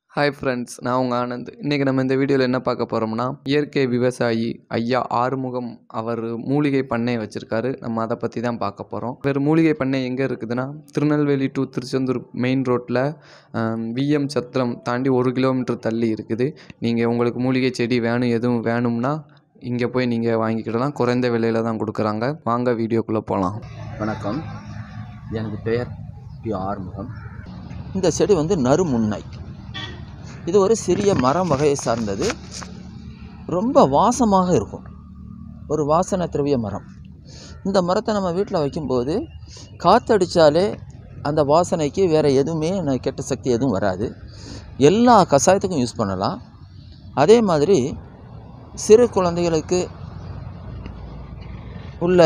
hi friends நான் உங்கள் ஆனந்த் இன்றைக்கி நம்ம இந்த வீடியோவில் என்ன பார்க்க போகிறோம்னா இயற்கை விவசாயி ஐயா ஆறுமுகம் அவர் மூலிகை பண்ணை வச்சுருக்காரு நம்ம அதை பற்றி தான் பார்க்க போகிறோம் இவர் மூலிகை பண்ணை எங்கே இருக்குதுன்னா திருநெல்வேலி டு திருச்செந்தூர் மெயின் ரோட்டில் விஎம் சத்திரம் தாண்டி ஒரு கிலோமீட்டர் தள்ளி இருக்குது நீங்கள் உங்களுக்கு மூலிகை செடி வேணும் எதுவும் வேணும்னா இங்கே போய் நீங்கள் வாங்கிக்கிடலாம் குறைந்த விலையில் தான் கொடுக்குறாங்க வாங்க வீடியோக்குள்ளே போகலாம் வணக்கம் எனது பெயர் பி ஆறுமுகம் இந்த செடி வந்து நறுமுன்னை இது ஒரு சிறிய மரம் வகையை சார்ந்தது ரொம்ப வாசமாக இருக்கும் ஒரு வாசனை திரவிய மரம் இந்த மரத்தை நம்ம வீட்டில் வைக்கும்போது காற்றடிச்சாலே அந்த வாசனைக்கு வேறு எதுவுமே ந- கெட்ட சக்தி எதுவும் வராது எல்லா கஷாயத்துக்கும் யூஸ் பண்ணலாம் அதே மாதிரி சிறு குழந்தைகளுக்கு உள்ள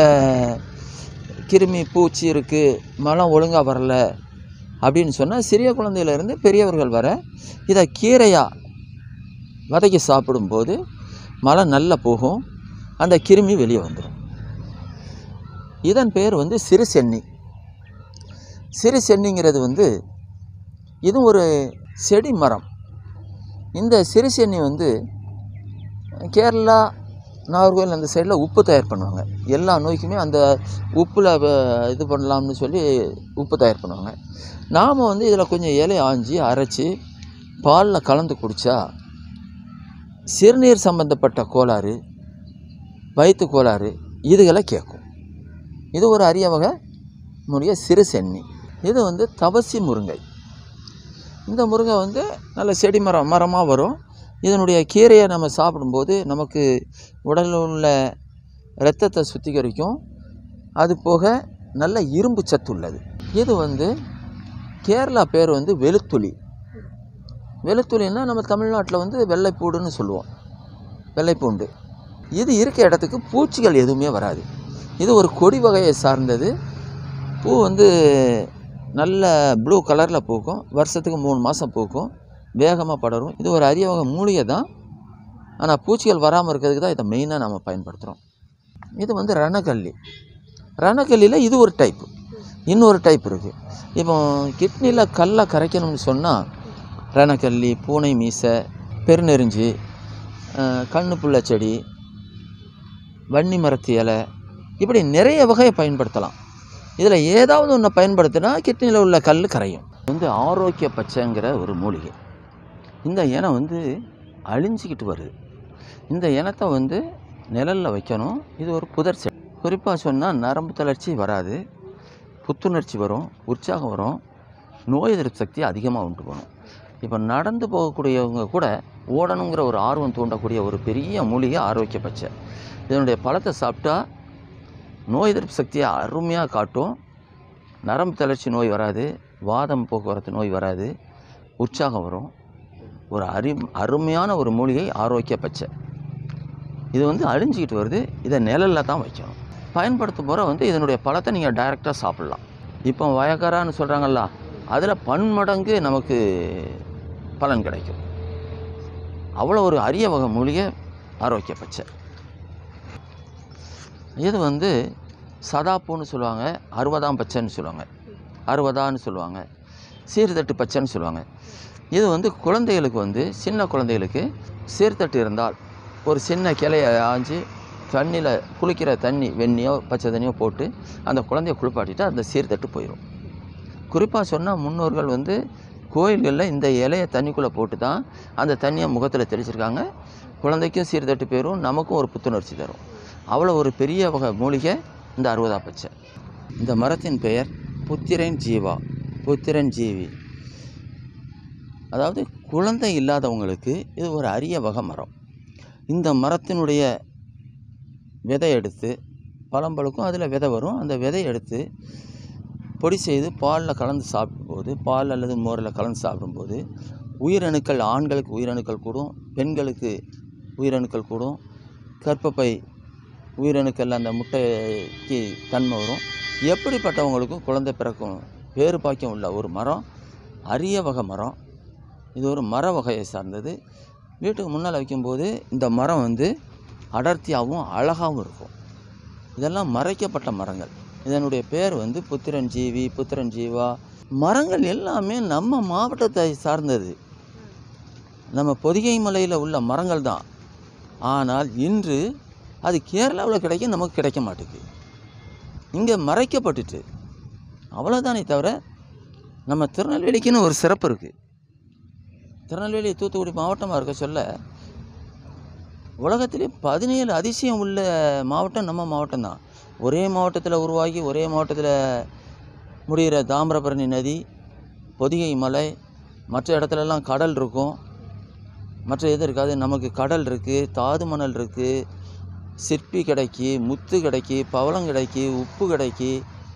கிருமி பூச்சி இருக்குது மலம் ஒழுங்காக வரல அப்படின்னு சொன்னால் சிறிய குழந்தையிலேருந்து பெரியவர்கள் வர இதை கீரையாக வதக்கி சாப்பிடும்போது மலம் நல்லா போகும் அந்த கிருமி வெளியே வந்துடும் இதன் பேர் வந்து சிறு சென்னி சிறு சென்னிங்கிறது வந்து இது ஒரு செடி மரம் இந்த சிறு சென்னி வந்து கேரளா நாகர்கோவில் அந்த சைடில் உப்பு தயார் பண்ணுவாங்க எல்லா நோய்க்குமே அந்த உப்பில் இது பண்ணலாம்னு சொல்லி உப்பு தயார் பண்ணுவாங்க நாம் வந்து இதில் கொஞ்சம் இலை ஆஞ்சி அரைச்சி பாலில் கலந்து குடித்தா சிறுநீர் சம்பந்தப்பட்ட கோளாறு வயிற்று கோளாறு இதுகளை கேட்கும் இது ஒரு அரிய வகை முறைய சிறு சென்னி இது வந்து தவசி முருங்கை இந்த முருங்கை வந்து நல்ல செடி மரம் மரமாக வரும் இதனுடைய கீரையை நம்ம சாப்பிடும்போது நமக்கு உடலில் உள்ள இரத்தத்தை சுத்திகரிக்கும் அது போக நல்ல இரும்பு சத்து உள்ளது இது வந்து கேரளா பேர் வந்து வெளுத்துளி வெளுத்துளின்னா நம்ம தமிழ்நாட்டில் வந்து வெள்ளைப்பூடுன்னு சொல்லுவோம் வெள்ளைப்பூண்டு இது இருக்க இடத்துக்கு பூச்சிகள் எதுவுமே வராது இது ஒரு கொடி வகையை சார்ந்தது பூ வந்து நல்ல ப்ளூ கலரில் பூக்கும் வருஷத்துக்கு மூணு மாதம் பூக்கும் வேகமாக படரும் இது ஒரு அரிய வகை மூலிகை தான் ஆனால் பூச்சிகள் வராமல் இருக்கிறதுக்கு தான் இதை மெயினாக நம்ம பயன்படுத்துகிறோம் இது வந்து ரணக்கல்லி ரணக்கல்லியில் இது ஒரு டைப் இன்னொரு டைப் இருக்குது இப்போ கிட்னியில் கல்லை கரைக்கணும்னு சொன்னால் ரணக்கல்லி பூனை மீசை பெருநெறிஞ்சி அஹ், கண்ணு புள்ள செடி வன்னி மரத்து இலை இப்படி நிறைய வகையை பயன்படுத்தலாம் இதில் ஏதாவது ஒன்று பயன்படுத்தினா கிட்னியில் உள்ள கல் கரையும் இது வந்து ஆரோக்கிய பச்சைங்கிற ஒரு மூலிகை இந்த இனம் வந்து அழிஞ்சிக்கிட்டு வருது இந்த இனத்தை வந்து நிழலில் வைக்கணும் இது ஒரு புதர் செடி குறிப்பாக சொன்னால் நரம்பு தளர்ச்சி வராது புத்துணர்ச்சி வரும் உற்சாகம் வரும் நோய் எதிர்ப்பு சக்தி அதிகமாக உண்டு பண்ணும் இப்போ நடந்து போகக்கூடியவங்க கூட ஓடணுங்கிற ஒரு ஆர்வம் தூண்டக்கூடிய ஒரு பெரிய மூலிகை ஆரோக்கிய பச்சை இதனுடைய பழத்தை சாப்பிட்டா நோய் எதிர்ப்பு சக்தியை அருமையாக காட்டும் நரம்பு தளர்ச்சி நோய் வராது வாதம் போக்குவரத்து நோய் வராது உற்சாகம் வரும் ஒரு அரி அருமையான ஒரு மூலிகை ஆரோக்கிய பச்சை இது வந்து அழிஞ்சிக்கிட்டு வருது இதை நிழலில் தான் வைக்கணும் பயன்படுத்தும் போகிற வந்து இதனுடைய பழத்தை நீங்கள் டைரெக்டாக சாப்பிட்லாம் இப்போ வயக்காரான்னு சொல்கிறாங்கல்ல அதில் பன்மடங்கு நமக்கு பலன் கிடைக்கும் அவ்வளோ ஒரு அரிய வகை மூலிகை ஆரோக்கிய பச்சை இது வந்து சதாப்பூன்னு சொல்லுவாங்க அறுபதாம் பச்சைன்னு சொல்லுவாங்க அறுபதான்னு சொல்லுவாங்க சீர்தட்டு பச்சைன்னு சொல்லுவாங்க இது வந்து குழந்தைகளுக்கு வந்து சின்ன குழந்தைகளுக்கு சீர்தட்டு இருந்தால் ஒரு சின்ன கிளையை ஆஞ்சு தண்ணியில் குளிக்கிற தண்ணி வெண்ணியோ பச்சை தண்ணியோ போட்டு அந்த குழந்தைய குளிப்பாட்டிட்டு அந்த சீர்தட்டு போயிடும் குறிப்பாக சொன்னால் முன்னோர்கள் வந்து கோயில்களில் இந்த இலையை தண்ணிக்குள்ளே போட்டு தான் அந்த தண்ணியை முகத்தில் தெளிச்சிருக்காங்க குழந்தைக்கும் சீர்தட்டு போயிடும் நமக்கும் ஒரு புத்துணர்ச்சி தரும் அவ்வளோ ஒரு பெரிய வகை மூலிகை இந்த அறுபதா பச்சை இந்த மரத்தின் பெயர் புத்திரன் ஜீவா புத்திரன் ஜீவி அதாவது குழந்தை இல்லாதவங்களுக்கு இது ஒரு அரிய வகை மரம் இந்த மரத்தினுடைய விதை எடுத்து பழம்பழுக்கும் அதில் விதை வரும் அந்த விதை எடுத்து பொடி செய்து பாலில் கலந்து சாப்பிடும்போது பால் அல்லது மோரில் கலந்து சாப்பிடும்போது உயிரணுக்கள் ஆண்களுக்கு உயிரணுக்கள் கூடும் பெண்களுக்கு உயிரணுக்கள் கூடும் கர்ப்பப்பை உயிரணுக்கள் அந்த முட்டைக்கு தன்மை வரும் எப்படிப்பட்டவங்களுக்கும் குழந்தை பிறக்கும் பேறு பாக்கியம் உள்ள ஒரு மரம் அரிய வகை மரம் இது ஒரு மர வகையை சார்ந்தது வீட்டுக்கு முன்னால் வைக்கும்போது இந்த மரம் வந்து அடர்த்தியாகவும் அழகாகவும் இருக்கும் இதெல்லாம் மறைக்கப்பட்ட மரங்கள் இதனுடைய பேர் வந்து புத்திரன் ஜீவி புத்திரன் ஜீவா மரங்கள் எல்லாமே நம்ம மாவட்டத்தை சார்ந்தது நம்ம பொதிகை மலையில் உள்ள மரங்கள் தான் ஆனால் இன்று அது கேரளாவில் கிடைக்கும் நமக்கு கிடைக்க மாட்டேங்குது இங்கே மறைக்கப்பட்டுட்டு அவ்வளோதானே தவிர நம்ம திருநெல்வேலிக்குன்னு ஒரு சிறப்பு இருக்குது திருநெல்வேலி தூத்துக்குடி மாவட்டமாக இருக்க சொல்ல உலகத்திலே பதினேழு அதிசயம் உள்ள மாவட்டம் நம்ம மாவட்டம் தான் ஒரே மாவட்டத்தில் உருவாகி ஒரே மாவட்டத்தில் முடிகிற தாமிரபரணி நதி பொதிகை மலை மற்ற இடத்துலலாம் கடல் இருக்கும் மற்ற எது இருக்காது நமக்கு கடல் இருக்குது தாது மணல் இருக்குது சிற்பி கிடைக்கி முத்து கிடைக்கி பவளம் கிடைக்கி உப்பு கிடைக்கி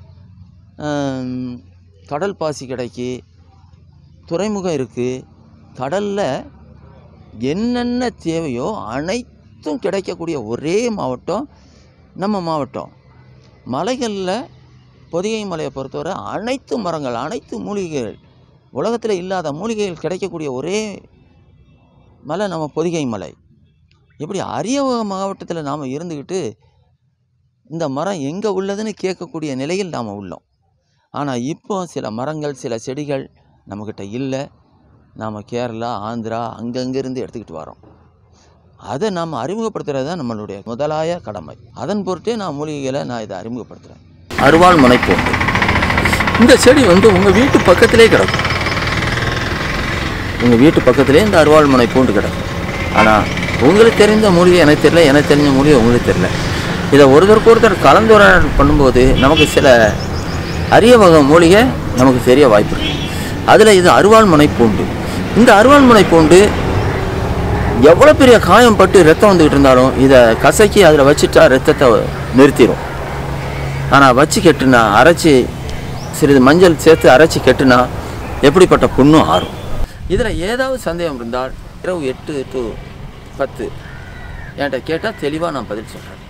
ஆம், கடல் பாசி கிடைக்கி துறைமுகம் இருக்குது கடலில் என்னென்ன தேவையோ அனைத்தும் கிடைக்கக்கூடிய ஒரே மாவட்டம் நம்ம மாவட்டம் மலைகளில் பொதிகை மலையை பொறுத்தவரை அனைத்து மரங்கள் அனைத்து மூலிகைகள் உலகத்தில் இல்லாத மூலிகைகள் கிடைக்கக்கூடிய ஒரே மலை நம்ம பொதிகை மலை இப்படி அரிய மாவட்டத்தில் நாம் இருந்துக்கிட்டு இந்த மரம் எங்கே உள்ளதுன்னு கேட்கக்கூடிய நிலையில் நாம் உள்ளோம் ஆனால் இப்போ சில மரங்கள் சில செடிகள் நம்மக்கிட்ட இல்லை நாம் கேரளா ஆந்திரா அங்கங்கேருந்து எடுத்துக்கிட்டு வரோம் அதை நாம் அறிமுகப்படுத்துறது தான் நம்மளுடைய முதலாய கடமை அதன் பொருட்டே நான் மூலிகைகளை நான் இதை அறிமுகப்படுத்துகிறேன் அருவாள் முனைப்போண்டு இந்த செடி வந்து உங்கள் வீட்டு பக்கத்திலே கிடக்கும் உங்கள் வீட்டு பக்கத்திலே இந்த அருவாள் முனை பூண்டு கிடக்கும் ஆனால் உங்களுக்கு தெரிந்த மூலிகை எனக்கு தெரியல எனக்கு தெரிஞ்ச மூலிகை உங்களுக்கு தெரியல இதை ஒருத்தருக்கு ஒருத்தர் கலந்துரையாடல் பண்ணும்போது நமக்கு சில அரிய வகை மூலிகை நமக்கு தெரிய வாய்ப்பு இருக்கு அதில் இது அருவாள் முனை பூண்டு இந்த அருவாள் முனை பூண்டு எவ்வளோ பெரிய காயம் பட்டு ரத்தம் வந்துக்கிட்டு இருந்தாலும் இதை கசக்கி அதில் வச்சுட்டா ரத்தத்தை நிறுத்திடும் ஆனால் வச்சு கெட்டுனா அரைச்சி சிறிது மஞ்சள் சேர்த்து அரைச்சி கெட்டுனா எப்படிப்பட்ட புண்ணும் ஆறும் இதில் ஏதாவது சந்தேகம் இருந்தால் இரவு எட்டு டு பத்து என்கிட்ட கேட்டால் தெளிவாக நான் பதில் சொல்கிறேன்